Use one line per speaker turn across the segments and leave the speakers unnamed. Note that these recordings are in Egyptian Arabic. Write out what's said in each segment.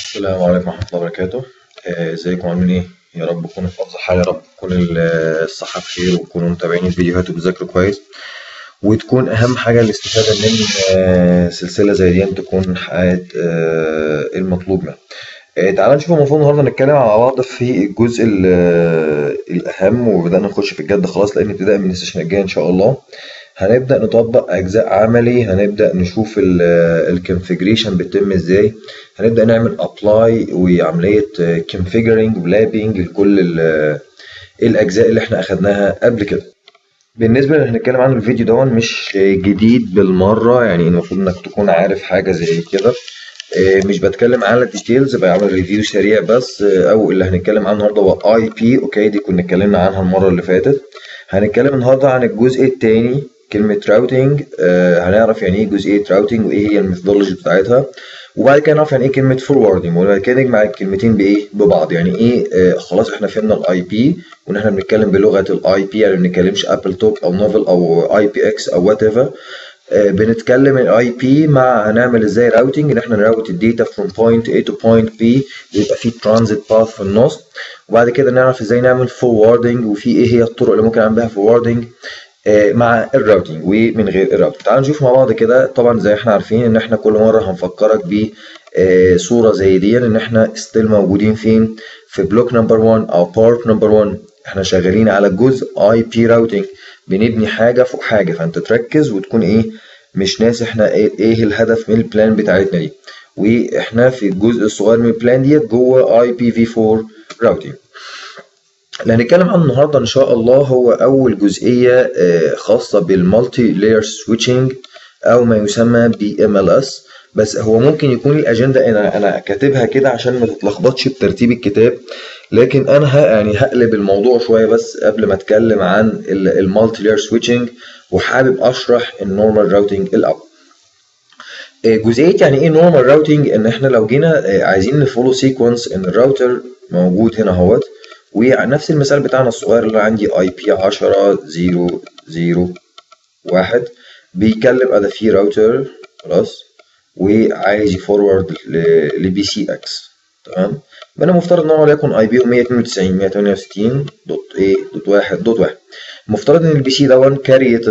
السلام عليكم ورحمة الله وبركاته آه، ازيكم عاملين ايه؟ يا رب تكونوا في أفضل حال يا رب تكون ال- الصحة بخير وتكونوا متابعين الفيديوهات وبتذاكروا كويس وتكون أهم حاجة الاستفادة من آه، سلسلة زي دي تكون حققت آه، المطلوب منها. آه، تعالى نشوف المفروض النهارده نتكلم مع بعض في الجزء ال- آه، الأهم وبدأنا نخش في الجد خلاص لأن ابتداء من السيشن الجاي إن شاء الله هنبدأ نطبق أجزاء عملي هنبدأ نشوف الكونفيجريشن بتتم ازاي هنبدأ نعمل ابلاي وعملية configuring ولابينج لكل ال- الأجزاء اللي احنا أخدناها قبل كده بالنسبة اللي هنتكلم عنه الفيديو ده مش جديد بالمرة يعني المفروض انك تكون عارف حاجة زي كده آه، مش بتكلم على الديتيلز بعمل ريفيو سريع بس آه، او اللي هنتكلم عنه النهارده هو اي بي اوكي دي كنا اتكلمنا عنها المرة اللي فاتت هنتكلم النهارده عن الجزء الثاني كلمة راوتينج هنعرف يعني ايه جزئية راوتينج وايه هي الميثودولوجي بتاعتها وبعد كده نعرف يعني ايه كلمة فوروردنج وبعد كده نجمع الكلمتين بايه ببعض يعني ايه آه خلاص احنا فهمنا الاي بي وان احنا بنتكلم بلغة الاي بي يعني ما بنتكلمش ابل توك او نوفل او اي بي اكس او وات ايفر بنتكلم الاي بي مع هنعمل ازاي راوتنج ان احنا نراوت الداتا from point A to point B بيبقى في ترانزيت باث في النص وبعد كده نعرف ازاي نعمل فوروردنج وفي ايه هي الطرق اللي ممكن نعمل بيها فوروردنج مع الراوتنج ومن غير الراوتنج تعالوا نشوف مع بعض كده طبعا زي احنا عارفين ان احنا كل مره هنفكرك بصوره زي دي ان احنا ستيل موجودين فين في بلوك نمبر 1 او بارت نمبر 1 احنا شغالين على جزء اي بي راوتنج بنبني حاجه فوق حاجه فانت تركز وتكون ايه مش ناسي احنا ايه, إيه الهدف من البلان بتاعتنا دي واحنا في الجزء الصغير من البلان ديت جوه اي بي في 4 راوتنج اللي هنتكلم عنه النهارده ان شاء الله هو اول جزئيه آه، خاصه بالمالتي لاير سويتشنج او ما يسمى ب ام ال اس بس هو ممكن يكون الاجنده انا انا كاتبها كده عشان ما تتلخبطش بترتيب الكتاب لكن انا ه- يعني هقلب الموضوع شويه بس قبل ما اتكلم عن المالتي لاير سويتشنج وحابب اشرح النورمال راوتنج الاول آه، جزئيه يعني ايه نورمال راوتنج ان احنا لو جينا آه، عايزين نفولو سيكونس ان الراوتر موجود هنا اهوت ونفس المثال بتاعنا الصغير اللي عندي اي بي 10 0 0 1 بيكلم انا في راوتر خلاص وعايز يفورورد لبي سي اكس تمام انا مفترض ان هو وليكن اي بي 192 168 دوت ايه دوت واحد دوت واحد مفترض ان البي سي دون كاريت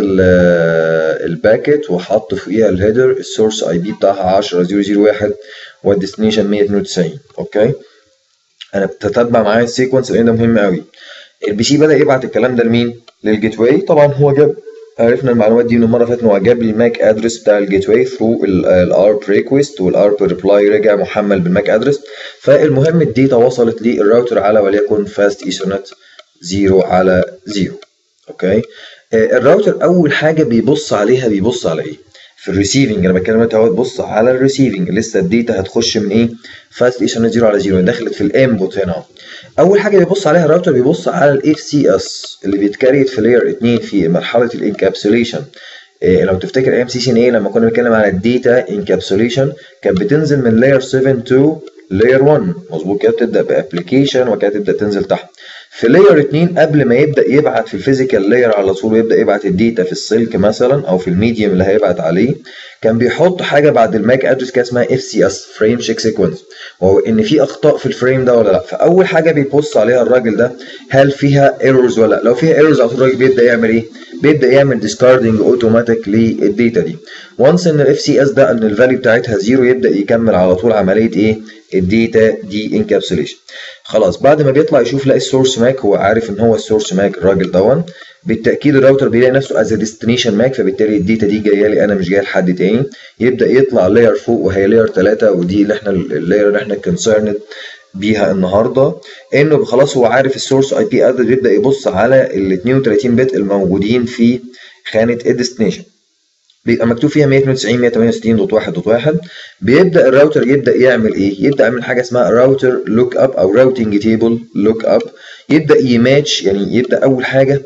الباكت وحط فوقيها الهيدر السورس اي بي بتاعها 10 001 والديستنيشن 192 اوكي انا بتتبع معايا السيكونس لان ده مهم قوي البي سي بدا يبعت الكلام ده لمين للجيت واي طبعا هو جاب عرفنا المعلومات دي من المره اللي فاتت ان هو جاب لي الماك ادرس بتاع الجيت واي ثرو الارب ريكويست والارب ريبلاي رجع محمل بالماك ادرس فالمهم الداتا وصلت للراوتر على وليكن فاست ايثرنت 0 على 0 اوكي آه، الراوتر اول حاجه بيبص عليها بيبص على ايه في الريسيفنج انا بتكلم انت اهو بص على الريسيفنج لسه الداتا هتخش من ايه فاست ايثرنت 0 على 0 دخلت في الانبوت هنا اهو اول حاجه بيبص عليها الراوتر بيبص على الاف سي اس اللي بيتكريت في لاير 2 في مرحله الانكابسوليشن إيه لو تفتكر ايام سي سي ان اي لما كنا بنتكلم على الداتا انكابسوليشن كانت بتنزل من لاير 7 تو لاير 1 مظبوط كده بتبدا بابلكيشن وبعد كده تبدا تنزل تحت في لاير 2 قبل ما يبدا يبعت في الفيزيكال لاير على طول ويبدا يبعت الداتا في السلك مثلا او في الميديوم اللي هيبعت عليه كان بيحط حاجه بعد الماك ادرس كده اسمها اف سي اس فريم شيك سيكونس وهو ان في اخطاء في الفريم ده ولا لا فاول حاجه بيبص عليها الراجل ده هل فيها ايرورز ولا لا لو فيها ايرورز على طول الراجل بيبدا يعمل ايه بيبدا يعمل ديسكاردنج اوتوماتيك للداتا دي وانس ان الاف سي اس ده ان الفاليو بتاعتها زيرو يبدا يكمل على طول عمليه ايه الداتا دي انكابسوليشن خلاص بعد ما بيطلع يشوف لاقي السورس ماك هو عارف ان هو السورس ماك الراجل دون بالتاكيد الراوتر بيلاقي نفسه از ديستنيشن ماك فبالتالي الداتا دي جايه لي انا مش جايه لحد تاني يبدا يطلع لاير فوق وهي لاير 3 ودي اللي احنا اللاير اللي احنا كونسيرند بيها النهارده انه خلاص هو عارف السورس اي بي ادرس يبدا يبص على ال 32 بت الموجودين في خانه الديستنيشن بيبقى مكتوب فيها 192.168.1.1 بيبدا الراوتر يبدا يعمل ايه يبدا يعمل حاجه اسمها راوتر لوك اب او راوتنج تيبل لوك اب يبدا يماتش يعني يبدا اول حاجه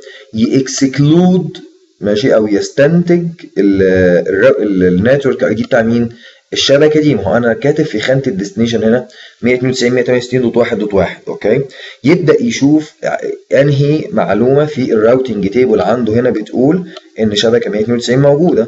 يكسكلود ماشي او يستنتج النتورك اي دي بتاع مين الشبكه دي ما هو انا كاتب في خانه الديستنيشن هنا 192.168.1.1 اوكي يبدا يشوف انهي معلومه في الراوتنج تيبل عنده هنا بتقول ان شبكه 192 موجوده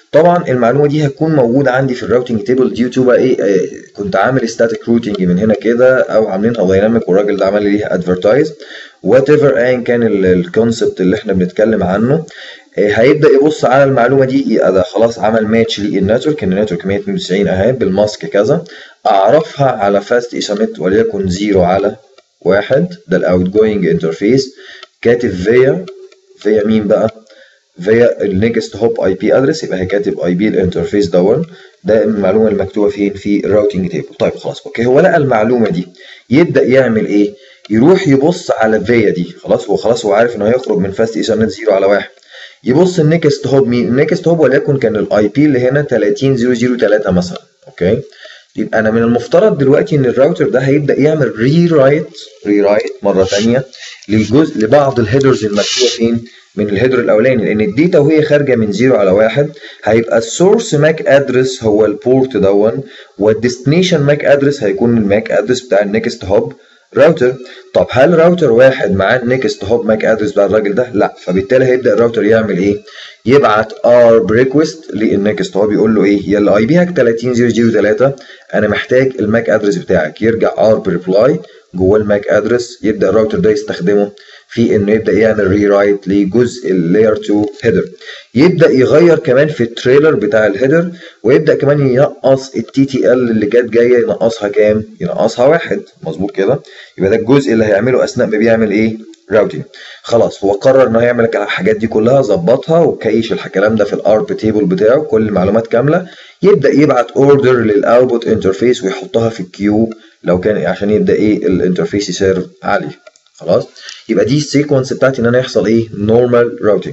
طبعا المعلومه دي هتكون موجوده عندي في الراوتنج تيبل دي تو بقى ايه آه، كنت عامل ستاتيك روتنج من هنا كده او عاملينها دايناميك والراجل ده عمل لي ليها ادفرتايز وات ايفر ايا كان الكونسبت اللي احنا بنتكلم عنه آه، هيبدا يبص على المعلومه دي يبقى ده خلاص عمل ماتش للنتورك ان النتورك 192 اهي بالماسك كذا اعرفها على فاست ايثرنت وليكن 0 على واحد ده الاوت جوينج انترفيس كاتب فيا فيا مين بقى فيا النيكست هوب اي بي ادرس يبقى هي كاتب اي بي الانترفيس دون ده المعلومه المكتوبه فين في الراوتنج تيبل طيب خلاص اوكي هو لقى المعلومه دي يبدا يعمل ايه يروح يبص على فيا دي خلاص هو خلاص هو عارف انه هيخرج من فاست ايثرنت 0 على واحد يبص النيكست هوب مين النيكست هوب وليكن كان الاي بي اللي هنا 30003 مثلا اوكي يبقى انا من المفترض دلوقتي ان الراوتر ده هيبدا يعمل ري رايت ري رايت مره ثانيه للجزء لبعض الهيدرز المكتوبه فين من الهيدر الاولاني لان الداتا وهي خارجه من 0 على 1 هيبقى السورس ماك ادرس هو البورت دون والديستنيشن ماك ادرس هيكون الماك ادرس بتاع النكست هوب راوتر طب هل راوتر واحد معاه النكست هوب ماك ادرس بتاع الراجل ده؟ لا فبالتالي هيبدا الراوتر يعمل ايه؟ يبعت ار ريكوست للنكست هوب يقول له ايه؟ يلا اي بي هاك 30003 انا محتاج الماك ادرس بتاعك يرجع ار ريبلاي جوه الماك ادرس يبدا الراوتر ده يستخدمه في انه يبدا يعمل ري رايت لجزء اللاير 2 هيدر يبدا يغير كمان في التريلر بتاع الهيدر ويبدا كمان ينقص التي تي ال اللي جت جايه ينقصها كام ينقصها واحد مظبوط كده يبقى ده الجزء اللي هيعمله اثناء ما بيعمل ايه راوتنج خلاص هو قرر انه هيعمل الحاجات دي كلها ظبطها وكيش الكلام ده في الارب تيبل بتاعه كل المعلومات كامله يبدا يبعت اوردر للاوتبوت انترفيس ويحطها في الكيو لو كان عشان يبدا ايه الانترفيس يسيرف عليه خلاص يبقى دي السيكونس بتاعتي ان انا يحصل ايه نورمال راوتنج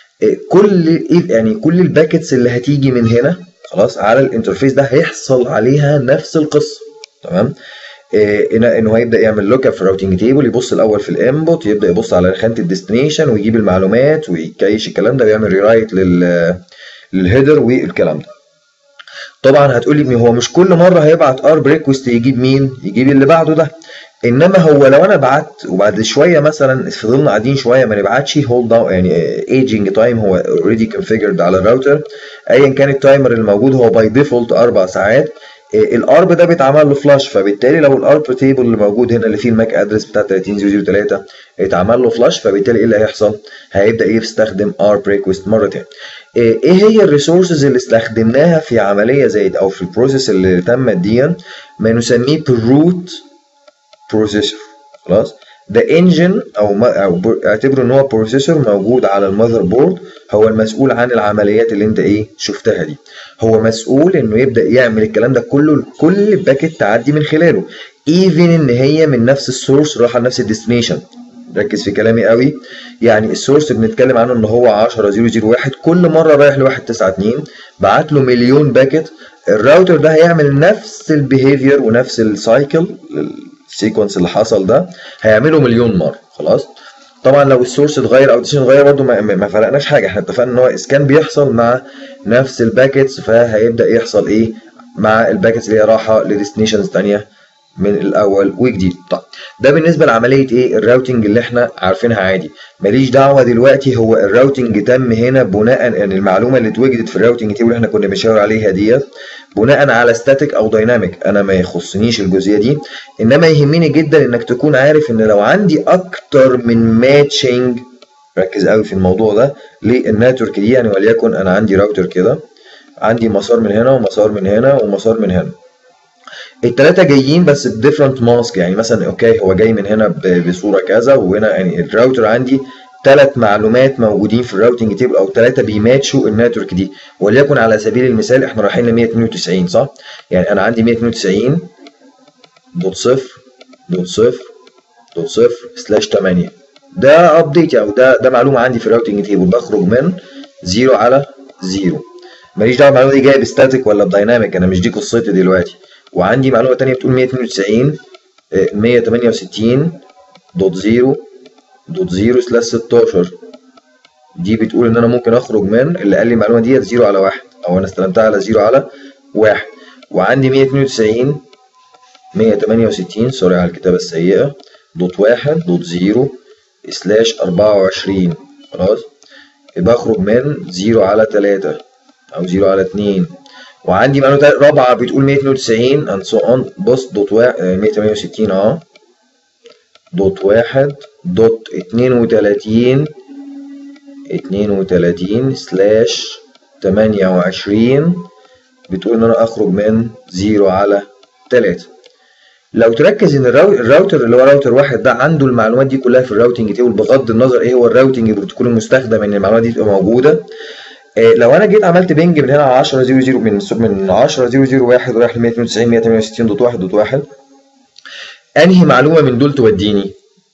كل يعني كل الباكتس اللي هتيجي من هنا خلاص على الانترفيس ده هيحصل عليها نفس القصه تمام إيه انه هيبدا يعمل لوك اب في الراوتنج تيبل يبص الاول في الانبوت يبدا يبص على خانه الديستنيشن ويجيب المعلومات ويكيش الكلام ده ويعمل ريرايت لل للهيدر والكلام ده طبعا هتقولي لي هو مش كل مره هيبعت ار ريكوست يجيب مين يجيب اللي بعده ده انما هو لو انا بعت وبعد شويه مثلا فضلنا قاعدين شويه ما نبعتش هولد داون يعني ايجنج تايم هو اوريدي كونفيجرد على الراوتر ايا كان التايمر الموجود هو باي ديفولت اربع ساعات الارب ده بيتعمل له فلاش فبالتالي لو الارب تيبل اللي موجود هنا اللي فيه الماك ادرس بتاع 30003 اتعمل له فلاش فبالتالي ايه اللي هيحصل؟ هيبدا يستخدم ارب ريكوست مره تاني. ايه هي الريسورسز اللي استخدمناها في عمليه زي او في البروسيس اللي تمت دي ما نسميه بالروت بروسيسور خلاص ده انجن او ما او اعتبره ان هو بروسيسور موجود على المذر بورد هو المسؤول عن العمليات اللي انت ايه شفتها دي هو مسؤول انه يبدا يعمل الكلام ده كله كل باكت تعدي من خلاله ايفن ان هي من نفس السورس رايحه لنفس الديستنيشن ركز في كلامي قوي يعني السورس بنتكلم عنه ان هو 10001 كل مره رايح ل 192 بعت له مليون باكت الراوتر ده هيعمل نفس البيهيفير ونفس السايكل السيكونس اللي حصل ده هيعمله مليون مره خلاص طبعا لو السورس اتغير او الديسيشن اتغير برده ما, ما فرقناش حاجه احنا اتفقنا ان هو اسكان بيحصل مع نفس الباكتس فهيبدا يحصل ايه مع الباكتس اللي هي رايحه لديستنيشنز ثانيه من الاول وجديد طيب ده بالنسبه لعمليه ايه الراوتنج اللي احنا عارفينها عادي ماليش دعوه دلوقتي هو الراوتنج تم هنا بناء يعني المعلومه اللي اتوجدت في الراوتنج تيبل اللي احنا كنا بنشاور عليها ديت بناء على ستاتيك او دايناميك انا ما يخصنيش الجزئيه دي انما يهمني جدا انك تكون عارف ان لو عندي اكتر من ماتشنج ركز قوي في الموضوع ده للنتورك دي يعني وليكن انا عندي راوتر كده عندي مسار من هنا ومسار من هنا ومسار من هنا التلاتة جايين بس بديفرنت ماسك يعني مثلا اوكي هو جاي من هنا بصوره كذا وهنا يعني الراوتر عندي ثلاث معلومات موجودين في الراوتنج تيبل او ثلاثه بيماتشوا النتورك دي وليكن على سبيل المثال احنا رايحين ل 192 صح؟ يعني انا عندي 192 دوت صفر دوت صفر دوت صفر سلاش 8 ده ابديت او ده ده معلومه عندي في الراوتنج تيبل بخرج من 0 على 0 ماليش دعوه المعلومه دي جايه بستاتيك ولا بدايناميك انا مش دي قصتي دلوقتي وعندي معلومه ثانيه بتقول 192 168 دوت 0 دوت 0 سلاش 16 دي بتقول ان انا ممكن اخرج من اللي قال لي المعلومه ديت 0 على 1 او انا استلمتها على 0 على 1 وعندي 192 168 سوري على الكتابه السيئه دوت 1 دوت 0 سلاش 24 خلاص يبقى اخرج من 0 على 3 او 0 على 2 وعندي معلومه رابعه بتقول 192 and so on بص دوت واحد 168 اه دوت واحد دوت 32 32 سلاش 28 بتقول ان انا اخرج من 0 على 3 لو تركز ان الراوتر اللي هو راوتر واحد ده عنده المعلومات دي كلها في الراوتنج تيبل بغض النظر ايه هو الراوتنج بروتوكول المستخدم ان المعلومات دي تبقى موجوده إيه لو انا جيت عملت بنج من هنا على 10 0 0 من من 10 0 0 1 ورايح ل 192 168 دوت 1 دوت 1 انهي معلومه من دول توديني؟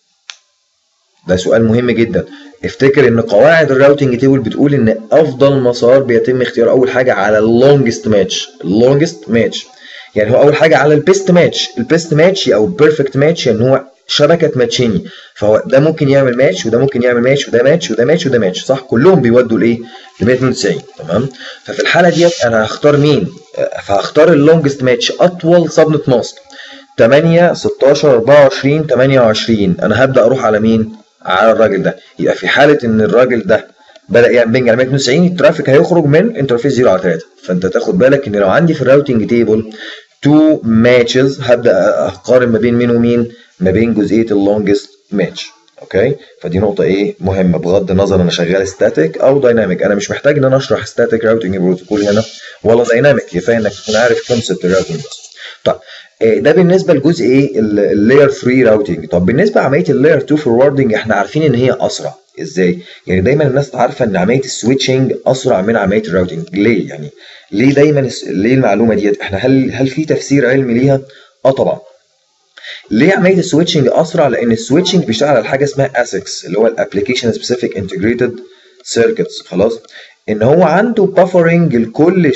ده سؤال مهم جدا افتكر ان قواعد الراوتنج تيبل بتقول ان افضل مسار بيتم اختيار اول حاجه على اللونجست ماتش اللونجست ماتش يعني هو اول حاجه على البيست ماتش البيست ماتش او بيرفكت ماتش يعني هو شبكه ماتشيني فهو ده ممكن يعمل ماتش وده ممكن يعمل ماتش وده ماتش وده ماتش وده ماتش صح كلهم بيودوا لايه ل 192 تمام ففي الحاله ديت انا هختار مين فهختار اللونجست ماتش اطول سبنت ماسك 8 16 24 28 انا هبدا اروح على مين على الراجل ده يبقى في حاله ان الراجل ده بدا يعمل بنج على 192 الترافيك هيخرج من انترفيس 0 على 3 فانت تاخد بالك ان لو عندي في الراوتنج تيبل تو ماتشز هبدا اقارن ما بين مين ومين ما بين جزئيه اللونجست ماتش اوكي فدي نقطه ايه مهمه بغض النظر انا شغال ستاتيك او دايناميك انا مش محتاج ان انا اشرح ستاتيك راوتنج بروتوكول هنا ولا دايناميك كفايه انك تكون عارف كونسبت الراوتنج بس طيب ده بالنسبه لجزء ايه اللاير 3 راوتنج طب بالنسبه لعمليه اللاير 2 فوروردنج احنا عارفين ان هي اسرع ازاي يعني دايما الناس عارفه ان عمليه السويتشنج اسرع من عمليه الراوتنج ليه يعني ليه دايما ليه المعلومه ديت احنا هل هل في تفسير علمي ليها اه طبعا ليه عمليه السويتشنج اسرع لان السويتشنج بيشتغل على حاجه اسمها اسكس اللي هو الابلكيشن سبيسيفيك انتجريتد سيركتس خلاص ان هو عنده بافرنج لكل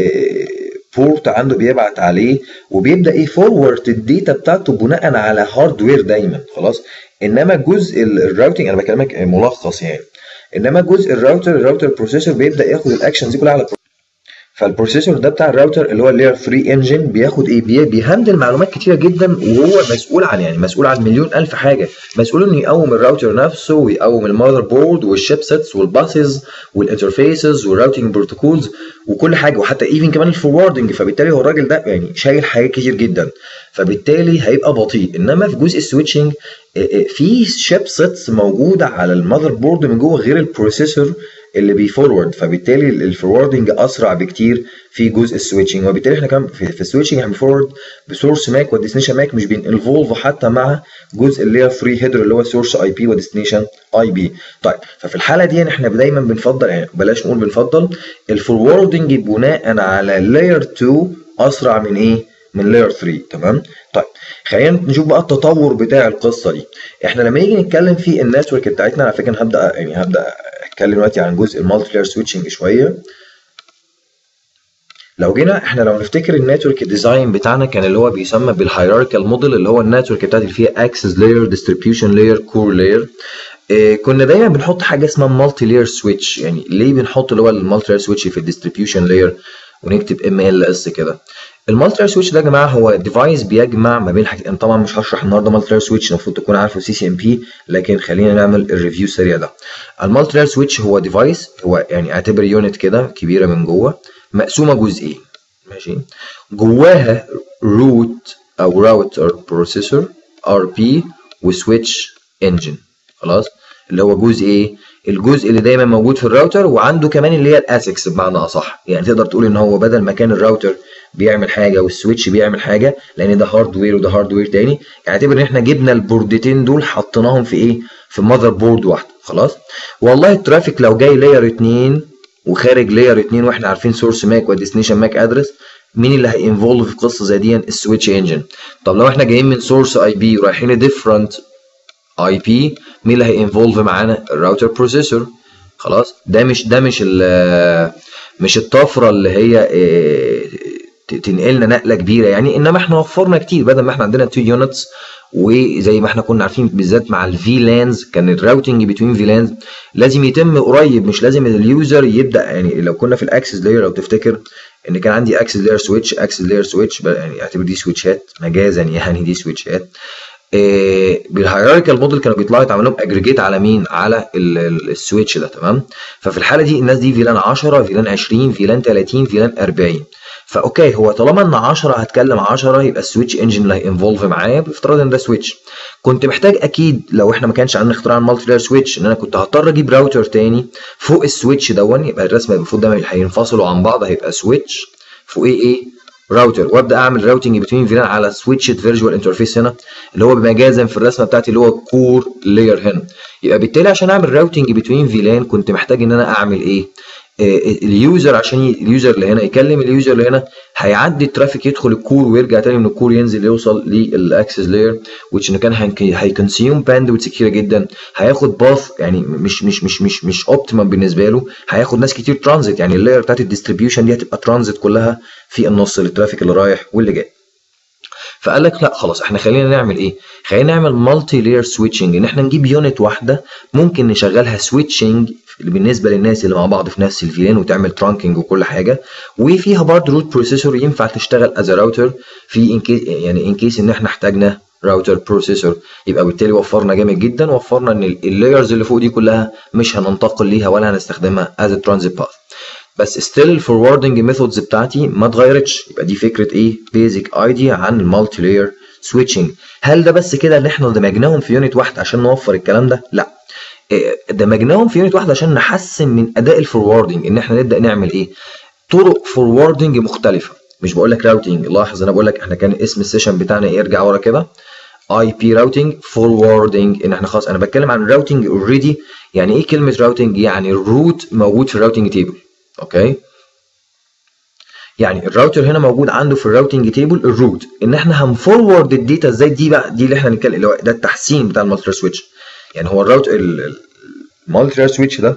بورت عنده بيبعت عليه وبيبدا ايه فورورد الداتا بتاعته بناء على هاردوير دايما خلاص انما جزء الراوتنج انا بكلمك ملخص يعني انما جزء الراوتر الراوتر بروسيسور بيبدا ياخد الاكشن دي كلها على فالبروسيسور ده بتاع الراوتر اللي هو اللاير 3 انجن بياخد ايه بي بيهندل معلومات كتيره جدا وهو مسؤول عن يعني مسؤول عن مليون الف حاجه مسؤول انه يقوم الراوتر نفسه ويقوم المذر بورد والشيب سيتس والباسز والانترفيسز والراوتنج بروتوكولز وكل حاجه وحتى ايفن كمان الفوروردنج فبالتالي هو الراجل ده يعني شايل حاجات كتير جدا فبالتالي هيبقى بطيء انما في جزء السويتشنج في شيب سيتس موجوده على المذر بورد من جوه غير البروسيسور اللي بيفورورد فبالتالي الفوروردنج اسرع بكتير في جزء السويتشنج وبالتالي احنا كمان في, في السويتشنج احنا بنفورورد بسورس ماك وديستنيشن ماك مش بننفولف حتى مع جزء اللي هي فري هيدر اللي هو سورس اي بي وديستنيشن اي بي طيب ففي الحاله دي احنا دايما بنفضل يعني بلاش نقول بنفضل الفوروردنج بناء على لاير 2 اسرع من ايه من لاير 3 تمام طيب خلينا نشوف بقى التطور بتاع القصه دي احنا لما نيجي نتكلم في النتورك بتاعتنا على فكره هبدا يعني هبدا اتكلم دلوقتي عن جزء المالتي لاير سويتشنج شويه لو جينا احنا لو نفتكر النتورك ديزاين بتاعنا كان اللي هو بيسمى بالهيراركال موديل اللي هو النتورك بتاعتي اللي فيها اكسس لاير ديستريبيوشن لاير كور لاير كنا دايما بنحط حاجه اسمها مالتي لاير سويتش يعني ليه بنحط اللي هو المالتي لاير سويتش في الديستريبيوشن لاير ونكتب ام ال اس كده المالتي لاير سويتش ده يا جماعه هو ديفايس بيجمع ما بين حاجتين طبعا مش هشرح النهارده مالتي لاير سويتش المفروض تكون عارفه سي سي ام بي لكن خلينا نعمل الريفيو السريع ده المالتي لاير سويتش هو ديفايس هو يعني اعتبر يونت كده كبيره من جوه مقسومه جزئين ماشي جواها روت او راوتر بروسيسور ار بي وسويتش انجن خلاص اللي هو جزء ايه الجزء اللي دايما موجود في الراوتر وعنده كمان اللي هي الاسكس بمعنى اصح يعني تقدر تقول ان هو بدل ما كان الراوتر بيعمل حاجه والسويتش بيعمل حاجه لان ده هاردوير وده هاردوير تاني يعني اعتبر ان احنا جبنا البوردتين دول حطيناهم في ايه في ماذر بورد واحده خلاص والله الترافيك لو جاي لاير 2 وخارج لاير 2 واحنا عارفين سورس ماك وديستنيشن ماك ادرس مين اللي هينفولف في قصه زي دي السويتش انجن طب لو احنا جايين من سورس اي بي ورايحين لديفرنت اي بي مين اللي هينفولف معانا الراوتر بروسيسور خلاص ده مش ده مش مش الطفره اللي هي تنقلنا نقله كبيره يعني انما احنا وفرنا كتير بدل ما احنا عندنا 2 يونتس وزي ما احنا كنا عارفين بالذات مع الفي لانز كان الراوتنج بتوين في لانز لازم يتم قريب مش لازم اليوزر يبدا يعني لو كنا في الاكسس لاير لو تفتكر ان كان عندي اكسس لاير سويتش اكسس لاير سويتش يعني اعتبر دي سويتشات مجازا يعني دي سويتشات بالهيراريكال موديل كانوا بيطلعوا يتعمل لهم اجريجيت على مين على السويتش ده تمام ففي الحاله دي الناس دي فيلان 10 فيلان 20 فيلان 30 فيلان 40 فاوكي هو طالما ان 10 هتكلم 10 يبقى السويتش انجن اللي هينفولف معايا بافتراض ان ده سويتش كنت محتاج اكيد لو احنا ما كانش عندنا اختراع المالتي لاير سويتش ان انا كنت هضطر اجيب راوتر تاني فوق السويتش دون يبقى الرسمه المفروض ده هينفصلوا عن بعض هيبقى سويتش فوق ايه ايه راوتر وابدا اعمل راوتنج بتوين فيلان على سويتشد فيرجوال انترفيس هنا اللي هو مجازا في الرسمه بتاعتي اللي هو كور لاير هنا يبقى بالتالي عشان اعمل راوتنج بتوين فيلان كنت محتاج ان انا اعمل ايه اليوزر عشان اليوزر اللي هنا يكلم اليوزر اللي هنا هيعدي الترافيك يدخل الكور ويرجع تاني من الكور ينزل يوصل للاكسس لاير which انه كان هيكونسيوم باندويث كتيره جدا هياخد باث يعني مش مش مش مش مش اوبتيمم بالنسبه له هياخد ناس كتير ترانزيت يعني اللاير بتاعت الديستريبيوشن دي هتبقى ترانزيت كلها في النص للترافيك اللي رايح واللي جاي فقال لك لا خلاص احنا خلينا نعمل ايه خلينا نعمل مالتي لاير سويتشنج ان احنا نجيب يونت واحده ممكن نشغلها سويتشنج بالنسبه للناس اللي مع بعض في نفس الفيلان وتعمل ترانكينج وكل حاجه وفيها برضه روت بروسيسور ينفع تشتغل از راوتر في ان كيس يعني ان كيس ان احنا احتاجنا راوتر بروسيسور يبقى بالتالي وفرنا جامد جدا وفرنا ان اللايرز اللي فوق دي كلها مش هننتقل ليها ولا هنستخدمها از ترانزيت باث بس ستيل الفوروردنج ميثودز بتاعتي ما اتغيرتش يبقى دي فكره ايه بيزك ايديا عن المالتي لاير سويتشنج هل ده بس كده ان احنا دمجناهم في يونت واحد عشان نوفر الكلام ده لا دمجناهم في يونت واحد عشان نحسن من اداء الفوروردنج ان احنا نبدا نعمل ايه طرق فوروردنج مختلفه مش بقول لك راوتنج لاحظ انا بقول لك احنا كان اسم السيشن بتاعنا ايه ارجع ورا كده اي بي راوتنج فوروردنج ان احنا خلاص انا بتكلم عن الراوتنج اوريدي يعني ايه كلمه راوتنج يعني الروت موجود في الراوتنج تيبل اوكي يعني الراوتر هنا موجود عنده في الراوتنج تيبل الروت ان احنا هنفورورد الداتا ازاي دي بقى دي اللي احنا هنتكلم اللي هو ده التحسين بتاع المالتي سويتش يعني هو الراوت المالتي سويتش ده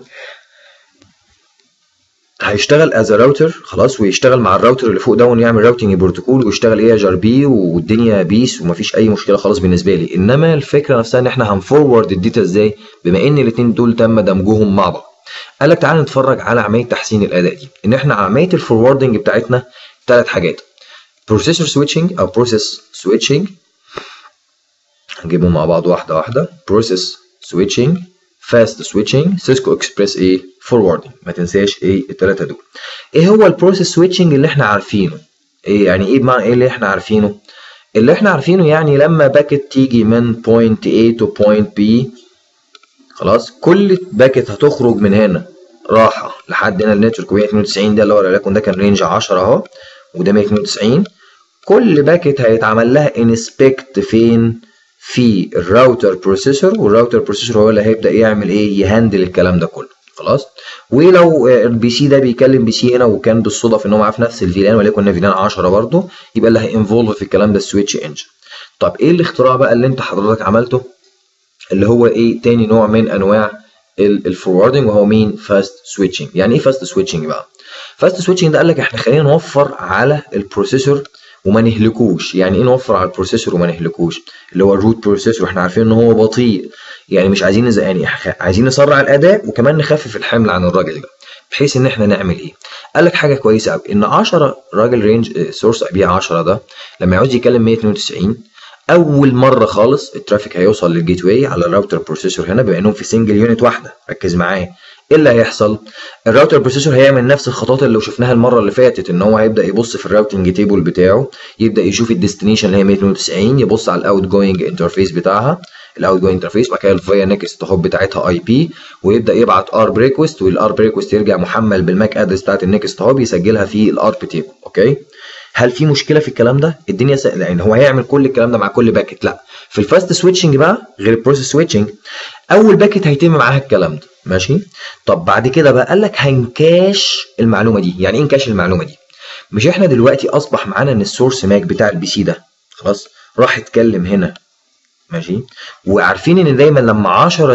هيشتغل از راوتر خلاص ويشتغل مع الراوتر اللي فوق ده ونعمل راوتنج بروتوكول ويشتغل ايه جار بي والدنيا بيس ومفيش اي مشكله خالص بالنسبه لي انما الفكره نفسها ان احنا هنفورورد الداتا ازاي بما ان الاثنين دول تم دمجهم مع بعض قال لك تعالى نتفرج على عمليه تحسين الاداء دي ان احنا عمليه الفوروردنج بتاعتنا ثلاث حاجات بروسيسور سويتشنج او بروسيس سويتشنج هنجيبهم مع بعض واحده واحده بروسيس سويتشنج فاست سويتشنج سيسكو اكسبريس ايه فوروردنج ما تنساش ايه الثلاثه دول ايه هو البروسيس سويتشنج اللي احنا عارفينه ايه يعني ايه بمعنى ايه اللي احنا عارفينه اللي احنا عارفينه يعني لما باكت تيجي من بوينت A تو بوينت B خلاص كل باكت هتخرج من هنا راحه لحد هنا النتورك 192 ده اللي هو وليكن ده كان رينج 10 اهو وده 192 كل باكت هيتعمل لها انسبكت فين في الراوتر بروسيسور والراوتر بروسيسور هو اللي هيبدا يعمل ايه يهندل الكلام ده كله خلاص ولو البي سي ده بيكلم بي سي هنا وكان بالصدف ان هو معاه في نفس الفيلان وليكن فيلان 10 برضه يبقى اللي هينفولف في الكلام ده السويتش انجن طب ايه الاختراع بقى اللي انت حضرتك عملته اللي هو ايه تاني نوع من انواع الفوروردنج وهو مين فاست سويتشنج يعني ايه فاست سويتشنج بقى فاست سويتشنج ده قال لك احنا خلينا نوفر على البروسيسور وما نهلكوش يعني ايه نوفر على البروسيسور وما نهلكوش اللي هو الروت بروسيسور احنا عارفين ان هو بطيء يعني مش عايزين نز... يعني عايزين نسرع الاداء وكمان نخفف الحمل عن الراجل ده بحيث ان احنا نعمل ايه قال لك حاجه كويسه قوي ان 10 راجل رينج سورس اي بي 10 ده لما يعوز يكلم 192 اول مره خالص الترافيك هيوصل للجيت واي على الراوتر بروسيسور هنا بما انهم في سنجل يونت واحده ركز معايا ايه اللي هيحصل الراوتر بروسيسور هيعمل نفس الخطوات اللي شفناها المره اللي فاتت ان هو هيبدا يبص في الراوتنج تيبل بتاعه يبدا يشوف الديستنيشن اللي هي 192 يبص على الاوت جوينج انترفيس بتاعها الاوت جوينج انترفيس وبعد كده الفيا نيكست هوب بتاعتها اي بي ويبدا يبعت ار بريكوست والار بريكوست يرجع محمل بالماك ادرس بتاعت النيكست هوب يسجلها في الار بي تيبل اوكي هل في مشكله في الكلام ده الدنيا سهله يعني هو هيعمل كل الكلام ده مع كل باكت لا في الفاست سويتشنج بقى غير البروسيس سويتشنج اول باكت هيتم معاها الكلام ده ماشي طب بعد كده بقى قال لك هنكاش المعلومه دي يعني ايه نكاش المعلومه دي مش احنا دلوقتي اصبح معانا ان السورس ماك بتاع البي سي ده خلاص راح اتكلم هنا ماشي وعارفين ان دايما لما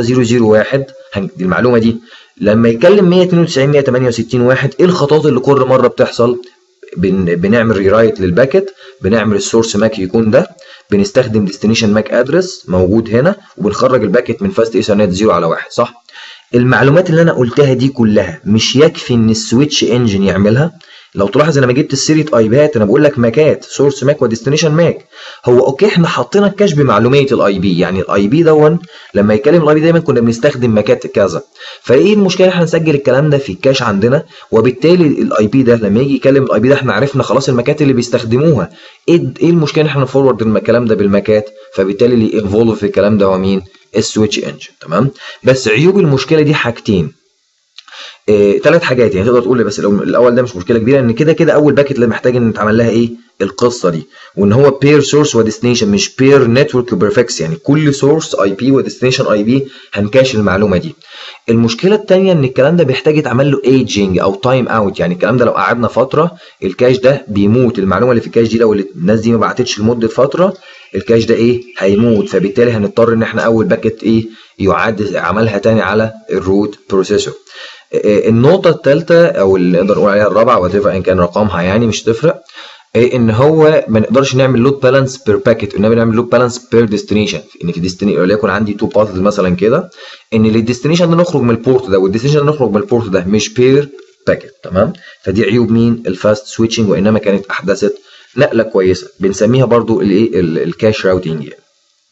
10001 دي المعلومه دي لما يتكلم 192 168 واحد ايه الخطوات اللي كل مره بتحصل بن بنعمل ريرايت للباكت بنعمل السورس ماك يكون ده بنستخدم ديستنيشن ماك ادرس موجود هنا وبنخرج الباكت من فاست ايثرنت 0 على 1 صح المعلومات اللي انا قلتها دي كلها مش يكفي ان السويتش انجن يعملها لو تلاحظ انا ما جبت سيره ايبات انا بقول لك ماكات سورس ماك وديستنيشن ماك هو اوكي احنا حطينا الكاش بمعلوميه الاي بي يعني الاي بي دون لما يتكلم الاي بي دايما كنا بنستخدم ماكات كذا فايه المشكله احنا نسجل الكلام ده في الكاش عندنا وبالتالي الاي بي ده لما يجي يكلم الاي بي ده احنا عرفنا خلاص الماكات اللي بيستخدموها ايه ايه المشكله ان احنا نفورورد الكلام ده بالماكات فبالتالي اللي انفولف في الكلام ده هو مين السويتش انجن تمام بس عيوب المشكله دي حاجتين ثلاث إيه حاجات يعني تقدر تقول بس الاول ده مش مشكله كبيره ان كده كده اول باكت اللي محتاج ان نتعمل لها ايه القصه دي وان هو بير سورس وديستنيشن مش بير نتورك بريفكس يعني كل سورس اي بي وديستنيشن اي بي هنكاش المعلومه دي المشكله الثانيه ان الكلام ده بيحتاج يتعمل له ايجنج او تايم اوت يعني الكلام ده لو قعدنا فتره الكاش ده بيموت المعلومه اللي في الكاش دي لو الناس دي ما بعتتش لمده فتره الكاش ده ايه هيموت فبالتالي هنضطر ان احنا اول باكت ايه يعاد عملها تاني على الروت بروسيسور النقطة الثالثة أو اللي نقدر نقول عليها الرابعة وات إن كان رقمها يعني مش تفرق ان هو ما نقدرش نعمل لود بالانس بير باكيت انما نعمل لود بالانس بير ديستنيشن ان في ديستنيشن وليكن عندي تو باثز مثلا كده ان للديستنيشن ده نخرج من البورت ده والديستنيشن ده نخرج من البورت ده مش بير باكيت تمام فدي عيوب مين الفاست سويتشنج وانما كانت احدثت نقله كويسه بنسميها برضو الايه الكاش راوتنج يعني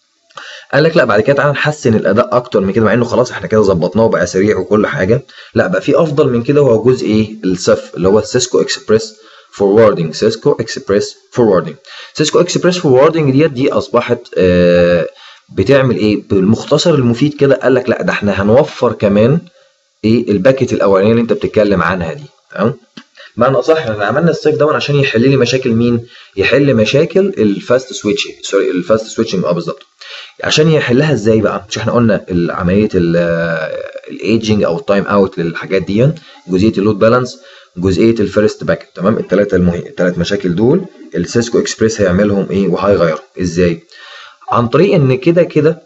قال لك لا بعد كده تعالى نحسن الاداء اكتر من كده مع انه خلاص احنا كده ظبطناه وبقى سريع وكل حاجه لا بقى في افضل من كده وهو جزء ايه السف اللي هو السيسكو اكسبريس فوروردنج سيسكو اكسبريس فوروردنج سيسكو اكسبريس فوروردنج ديت دي اصبحت آه بتعمل ايه بالمختصر المفيد كده قال لك لا ده احنا هنوفر كمان ايه الباكت الاولانيه اللي انت بتتكلم عنها دي تمام معنى اصح احنا عملنا السيف دون عشان يحل لي مشاكل مين يحل مشاكل الفاست سويتشنج سوري الفاست سويتشنج اه بالظبط عشان يحلها ازاي بقى مش احنا قلنا عمليه الايجنج او التايم اوت للحاجات دي جزئيه اللود بالانس جزئيه الفيرست باكت تمام الثلاثه المهم الثلاث مشاكل دول السيسكو اكسبريس هيعملهم ايه وهيغيرهم ازاي عن طريق ان كده كده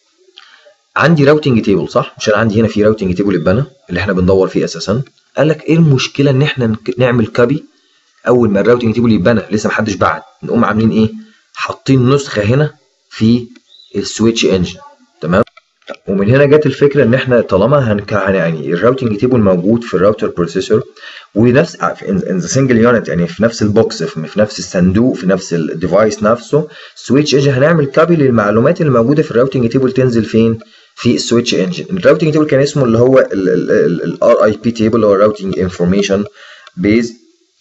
عندي راوتنج تيبل صح مش انا عندي هنا في راوتنج تيبل اتبنى اللي احنا بندور فيه اساسا قال لك ايه المشكله ان احنا نعمل كابي اول ما الراوتنج تيبل يتبنى لسه ما حدش بعت نقوم عاملين ايه حاطين نسخه هنا في السويتش انجن تمام ومن هنا جت الفكره ان احنا طالما هنك يعني الراوتنج تيبل موجود في الراوتر بروسيسور ونفس ان ذا سنجل يونت يعني في نفس البوكس في نفس الصندوق في نفس الديفايس نفسه سويتش انجن هنعمل كابي للمعلومات اللي موجوده في الراوتنج تيبل تنزل فين في السويتش انجن الراوتنج تيبل كان اسمه اللي هو الار اي بي تيبل اللي هو راوتنج انفورميشن بيز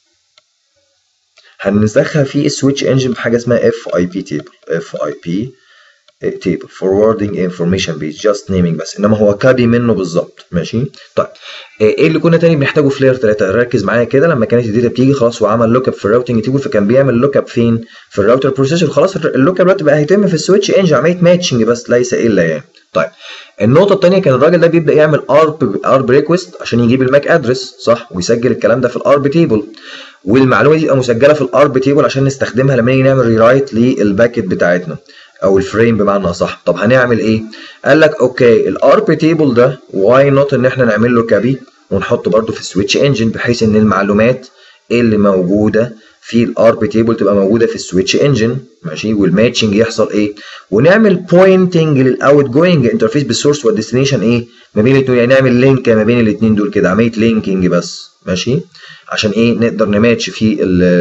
هنسخها في السويتش انجن بحاجه اسمها اف اي بي تيبل اف اي بي تيبل forwarding information base just naming بس انما هو كابي منه بالظبط ماشي طيب ايه اللي كنا تاني بنحتاجه في لاير 3 ركز معايا كده لما كانت الداتا بتيجي خلاص وعمل لوك اب في الراوتنج تيبل فكان بيعمل لوك اب فين في الراوتر بروسيسور خلاص اللوك اب دلوقتي بقى هيتم في السويتش انجن عمليه ماتشنج بس ليس الا يعني طيب النقطه الثانيه كان الراجل ده بيبدا يعمل ارب ارب ريكوست عشان يجيب الماك ادرس صح ويسجل الكلام ده في الارب تيبل والمعلومه دي تبقى مسجله في الارب تيبل عشان نستخدمها لما نيجي نعمل ريرايت للباكت بتاعتنا او الفريم بمعنى اصح طب هنعمل ايه قال لك اوكي الارب تيبل ده واي نوت ان احنا نعمل له كابي ونحطه برده في السويتش انجن بحيث ان المعلومات اللي موجوده في الارب تيبل تبقى موجوده في السويتش انجن ماشي والماتشنج يحصل ايه ونعمل بوينتنج للاوت جوينج انترفيس بالسورس والديستنيشن ايه ما بين الاثنين يعني نعمل لينك ما بين الاثنين دول كده عمليه لينكينج بس ماشي عشان ايه نقدر نماتش في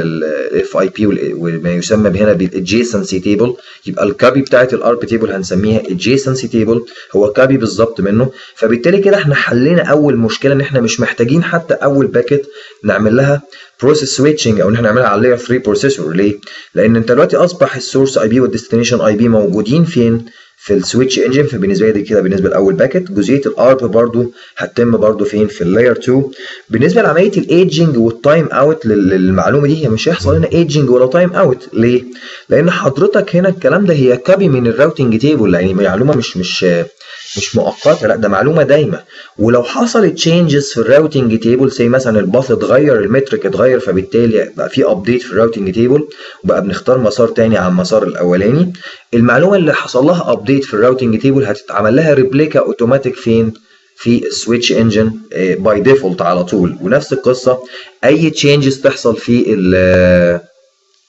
الاف اي بي وما يسمى هنا بالادجيسنسي تيبل يبقى الكابي بتاعت الارب تيبل هنسميها ادجيسنسي تيبل هو كابي بالظبط منه فبالتالي كده احنا حلينا اول مشكله ان احنا مش محتاجين حتى اول باكت نعمل لها بروسيس سويتشنج او ان احنا نعملها على لاير 3 بروسيسور ليه؟ لان انت دلوقتي اصبح السورس اي بي والديستنيشن اي بي موجودين فين؟ في السويتش انجن فبالنسبه لي دي كده بالنسبه لاول باكت جزئيه الارب برضو هتتم برضو فين في اللاير 2 بالنسبه لعمليه الايجنج والتايم اوت للمعلومه دي هي مش هيحصل هنا ايجنج ولا تايم اوت ليه لان حضرتك هنا الكلام ده هي كابي من الراوتنج تيبل يعني معلومه مش مش مش مؤقته لا ده معلومه دايمه ولو حصلت تشينجز في الراوتنج تيبل زي مثلا الباث اتغير المترك اتغير فبالتالي بقى في ابديت في الراوتنج تيبل وبقى بنختار مسار تاني عن المسار الاولاني المعلومه اللي حصل لها ابديت في الراوتنج تيبل هتتعمل لها ريبليكا اوتوماتيك فين في السويتش انجن باي ديفولت على طول ونفس القصه اي تشينجز تحصل في ال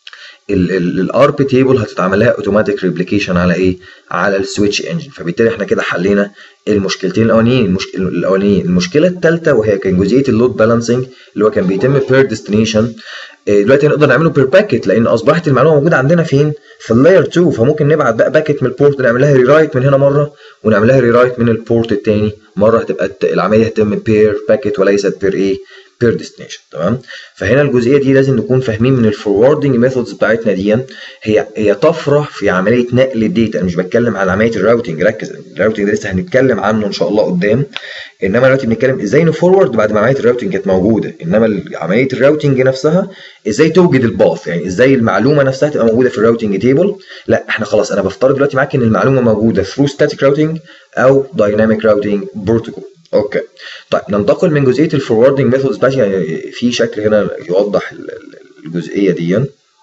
الارب تيبل هتتعمل لها اوتوماتيك ريبليكيشن على ايه؟ على السويتش انجن فبالتالي احنا كده حلينا المشكلتين الاولانيين المش... الاولانيين المشكله الثالثه وهي كان جزئيه اللود بالانسنج اللي هو كان بيتم بير ديستنيشن دلوقتي نقدر نعمله بير باكيت لان اصبحت المعلومه موجوده عندنا فين؟ في اللاير 2 فممكن نبعت بقى باكيت من البورت نعمل لها ريرايت من هنا مره ونعمل لها ريرايت من البورت الثاني مره هتبقى العمليه هتتم بير باكيت وليست بير ايه؟ بير ديستنيشن تمام فهنا الجزئيه دي لازم نكون فاهمين من الفوروردنج ميثودز بتاعتنا دي هي هي طفره في عمليه نقل الداتا انا مش بتكلم على عمليه الراوتنج ركز الراوتنج ده لسه هنتكلم عنه ان شاء الله قدام انما دلوقتي بنتكلم ازاي نفورورد بعد ما عمليه الراوتنج كانت موجوده انما عمليه الراوتنج نفسها ازاي توجد الباث يعني ازاي المعلومه نفسها تبقى موجوده في الراوتنج تيبل لا احنا خلاص انا بفترض دلوقتي معاك ان المعلومه موجوده ثرو ستاتيك راوتنج او دايناميك راوتنج بروتوكول اوكي طيب ننتقل من جزئيه الفوروردنج ميثودز بتاعتي يعني في شكل هنا يوضح الجزئيه دي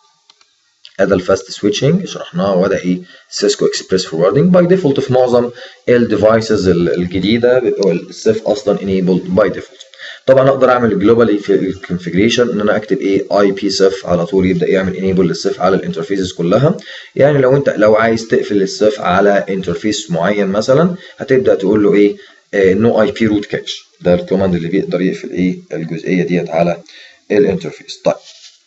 ادى الفاست سويتشنج شرحناه وده ايه سيسكو اكسبريس فوروردنج باي ديفولت في معظم الديفايسز الجديده بيبقى السيف اصلا انيبلد باي ديفولت طبعا اقدر اعمل جلوبالي في الكونفيجريشن ان انا اكتب ايه اي بي سيف على طول يبدا يعمل انيبل للسيف على الانترفيسز كلها يعني لو انت لو عايز تقفل السيف على انترفيس معين مثلا هتبدا تقول له ايه نو اي بي روت كاتش ده الكوماند اللي بيقدر يقفل ايه الجزئيه ديت على الانترفيس طيب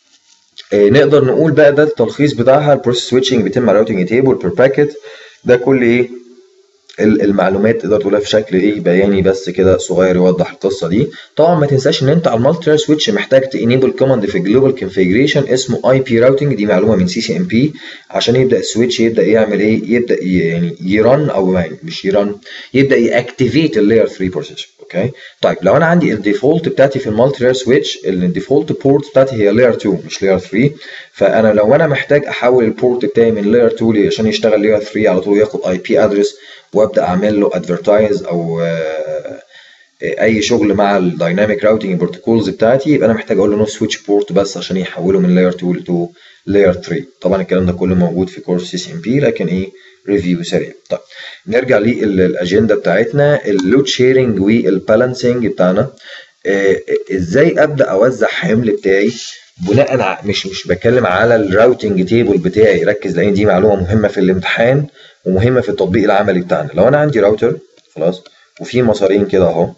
آه نقدر نقول بقى ده التلخيص بتاعها البروسيس سويتشنج بيتم على راوتنج تيبل بير باكيت ده كل ايه المعلومات تقدر تقولها في شكل ايه بياني بس كده صغير يوضح القصه دي طبعا ما تنساش ان انت على المالتي سويتش محتاج تانيبل كوماند في الجلوبال كونفيجريشن اسمه اي بي راوتنج دي معلومه من سي سي ام بي عشان يبدا السويتش يبدا يعمل ايه يبدا يعني يرن او يعني مش يرن يبدا ياكتيفيت اللاير 3 بروسيس اوكي طيب لو انا عندي الديفولت بتاعتي في المالتي لاير سويتش الديفولت بورت بتاعتي هي لاير 2 مش لاير 3 فانا لو انا محتاج احول البورت بتاعي من لاير 2 عشان يشتغل لاير 3 على طول ياخد اي بي ادرس وابدا اعمل له ادفرتايز او اي شغل مع الدايناميك راوتنج بروتوكولز بتاعتي يبقى انا محتاج اقول له نو سويتش بورت بس عشان يحوله من لاير 2 ل لاير 3 طبعا الكلام ده كله موجود في كورس سي سي ام بي لكن ايه ريفيو سريع طيب نرجع للاجنده بتاعتنا اللود شيرنج والبالانسنج بتاعنا آه ازاي ابدا اوزع حمل بتاعي بناء على مش مش بتكلم على الراوتنج تيبل بتاعي ركز لان دي معلومه مهمه في الامتحان ومهمه في التطبيق العملي بتاعنا لو انا عندي راوتر خلاص وفي مسارين كده اهو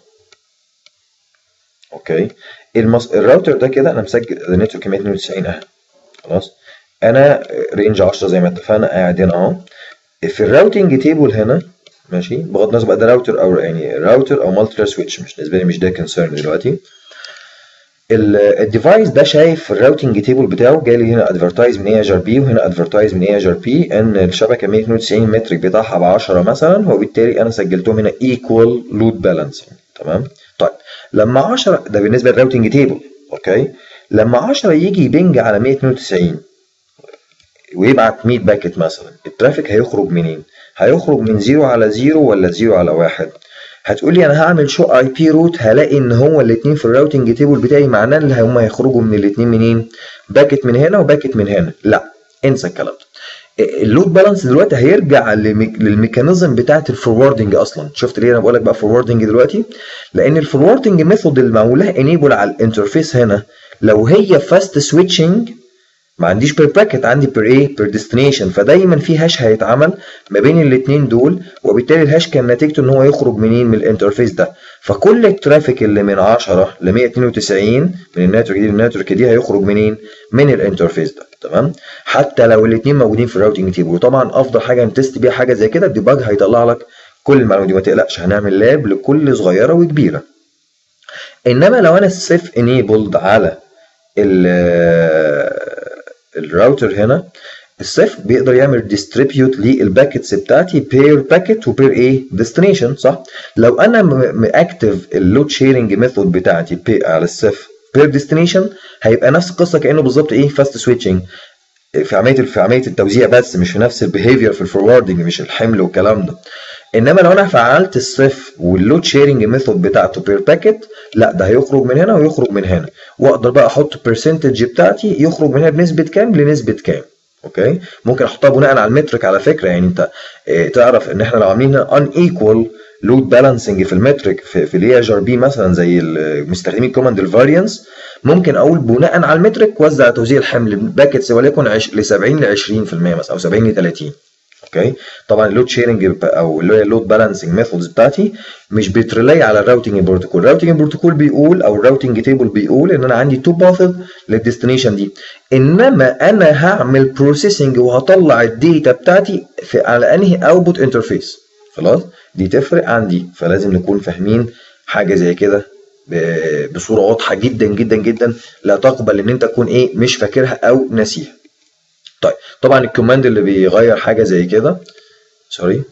اوكي المس... الراوتر ده كده انا مسجل نتورك 192 اهي خلاص انا رينج 10 زي ما اتفقنا قاعد هنا اهو في الراوتنج تيبل هنا ماشي بغض النظر بقى ده راوتر او يعني راوتر او مالتي سويتش مش بالنسبه لي مش ده كونسيرن دلوقتي الديفايس ده شايف في الراوتنج تيبل بتاعه جاي لي هنا ادفرتايز من اي اج ار بي وهنا ادفرتايز من اي اج ار بي ان الشبكه 192 مترك بتاعها ب 10 مثلا وبالتالي انا سجلتهم هنا ايكوال لود بالانسنج تمام طيب لما 10 ده بالنسبه للراوتنج تيبل اوكي لما 10 يجي يبنج على 192 ويبعت 100 باكت مثلا الترافيك هيخرج منين؟ هيخرج من 0 على 0 ولا 0 على 1 هتقول لي انا هعمل شو اي بي روت هلاقي ان هو الاثنين في الراوتنج تيبل بتاعي معناه ان هم هيخرجوا من الاثنين منين؟ باكت من هنا وباكت من هنا لا انسى الكلام ده اللود بالانس دلوقتي هيرجع للميكانيزم بتاعت الفوروردنج اصلا شفت ليه انا بقول لك بقى فوروردنج دلوقتي لان الفوروردنج ميثود اللي معمولها انيبل على الانترفيس هنا لو هي فاست سويتشنج ما عنديش بير باكيت عندي بير ايه بير ديستنيشن فدايما في هاش هيتعمل ما بين الاثنين دول وبالتالي الهاش كان نتيجته ان هو يخرج منين من الانترفيس ده فكل الترافيك اللي من 10 ل 192 من النتورك دي للنتورك دي هيخرج منين من الانترفيس ده تمام حتى لو الاثنين موجودين في الراوتنج تيبل وطبعا افضل حاجه نتست بيها حاجه زي كده الديباج هيطلع لك كل المعلومات دي ما تقلقش هنعمل لاب لكل صغيره وكبيره انما لو انا السيف انيبلد على الراوتر هنا السيف بيقدر يعمل ديستريبيوت للباكتس بتاعتي بير باكيت وبير ايه ديستنيشن صح لو انا ماكتف اللود شيرنج ميثود بتاعتي بي على السيف بير ديستنيشن هيبقى نفس القصه كانه بالظبط ايه فاست سويتشنج في عمليه في عمليه التوزيع بس مش في نفس البيهيفير في الفوروردنج مش الحمل والكلام ده انما لو انا فعلت الصف واللود شيرنج ميثود بتاعته بير باكيت لا ده هيخرج من هنا ويخرج من هنا واقدر بقى احط برسنتج بتاعتي يخرج من هنا بنسبه كام لنسبه كام اوكي ممكن احطها بناء على المترك على فكره يعني انت اه تعرف ان احنا لو عاملين ان ايكوال لود بالانسنج في المترك في, في الاي ار بي مثلا زي مستخدمين كوماند الفاريانس ممكن اقول بناء على المترك وزع توزيع الحمل باكتس وليكن ل 70 ل 20% مثلا او 70 ل 30 اوكي طبعا اللود شيرنج او اللي هي اللود بالانسنج ميثودز بتاعتي مش بتريلاي على الراوتنج بروتوكول الراوتنج بروتوكول بيقول او الراوتنج تيبل بيقول ان انا عندي تو باثز للديستنيشن دي انما انا هعمل بروسيسنج وهطلع الداتا بتاعتي في على انهي اوتبوت انترفيس خلاص دي تفرق عن دي فلازم نكون فاهمين حاجه زي كده بصوره واضحه جدا جدا جدا لا تقبل ان انت تكون ايه مش فاكرها او ناسيها طيب طبعا الكوماند اللي بيغير حاجه زي كده سوري